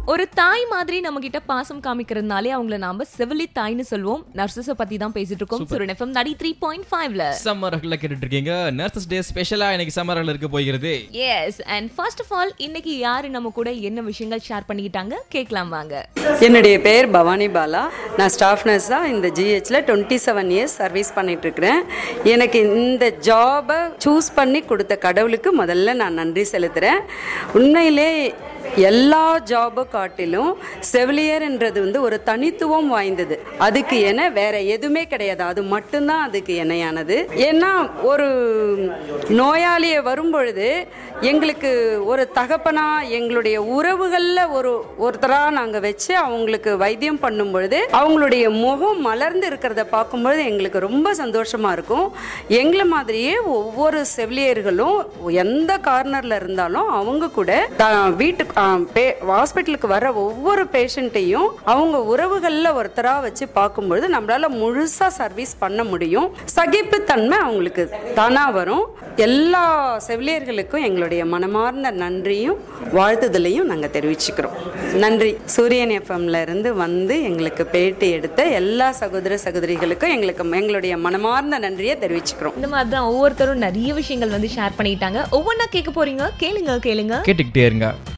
ஒரு தாய் மாதிரி நம்ம கிட்ட பாசம் காமிக்கிறதுனாலே அவங்கள நாம செவிலி தாய்னு சொல்லுவோம் நர்சஸ பத்தி தான் பேசிட்டு இருக்கோம் Suryan FM ninety three point ஃபைவ்ல சம்மர்ல கேட்டுட்டு இருக்கீங்க நர்சஸ் டே ஸ்பெஷலா இன்னைக்கு சம்மர்ல இருக்க போகிறது yes and first of all இன்னைக்கு யாரு நம்ம கூட என்ன விஷயங்கள் ஷேர் பண்ணிக்கிட்டாங்க கேட்கலாம் வாங்க என்னுடைய பேர் பவானி பாலா நான் ஸ்டாஃப் நர்ஸாக இந்த ஜிஹெச்சில் டுவெண்ட்டி செவன் இயர்ஸ் சர்வீஸ் பண்ணிகிட்ருக்கிறேன் எனக்கு இந்த ஜாபை சூஸ் பண்ணி கொடுத்த கடவுளுக்கு முதல்ல நான் நன்றி செலுத்துகிறேன் உண்மையிலே எல்லா ஜாபை காட்டிலும் செவிலியர்ன்றது வந்து ஒரு தனித்துவம் வாய்ந்தது அதுக்கு என வேற எதுவுமே கிடையாது அது மட்டும்தான் அதுக்கு இணையானது ஏன்னா ஒரு நோயாளியை வரும்பொழுது எங்களுக்கு ஒரு தகப்பனா எங்களுடைய உறவுகளில் ஒரு ஒருத்தராக நாங்கள் வச்சு அவங்களுக்கு வைத்தியம் பண்ணும் பொழுது அவங்களுடைய முகம் மலர்ந்து இருக்கிறத பார்க்கும்பொழுது எங்களுக்கு ரொம்ப சந்தோஷமாக இருக்கும் எங்களை மாதிரியே ஒவ்வொரு செவிலியர்களும் எந்த கார்னரில் இருந்தாலும் அவங்க கூட த- வீட்டுக்கு ஹாஸ்பிட்டலுக்கு வர ஒவ்வொரு பேஷண்ட்டையும் அவங்க உறவுகளில் ஒருத்தராக வச்சு பார்க்கும்பொழுது நம்மளால முழுசாக சர்வீஸ் பண்ண முடியும் சகிப்புத்தன்மை அவங்களுக்கு தானாக வரும் எல்லா செவிலியர்களுக்கும் எங்களுடைய மனமார்ந்த நன்றியும் வாழ்த்துதலையும் நாங்கள் தெரிவிச்சுக்கிறோம் நன்றி சூரியன் எஃப்எம்ல இருந்து வந்து எங்களுக்கு பேட்டி எடுத்த எல்லா சகோதர சகோதரிகளுக்கும் எங்களுக்கு எங்களுடைய மனமார்ந்த நன்றியை தெரிவிச்சுக்கிறோம் இந்த மாதிரி தான் ஒவ்வொருத்தரும் நிறைய விஷயங்கள் வந்து ஷேர் பண்ணிக்கிட்டாங்க ஒவ்வொன்றா கேட்க போறீங்க கேளுங்க கேளுங்க கேட்டுக்கிட்டே இருங்க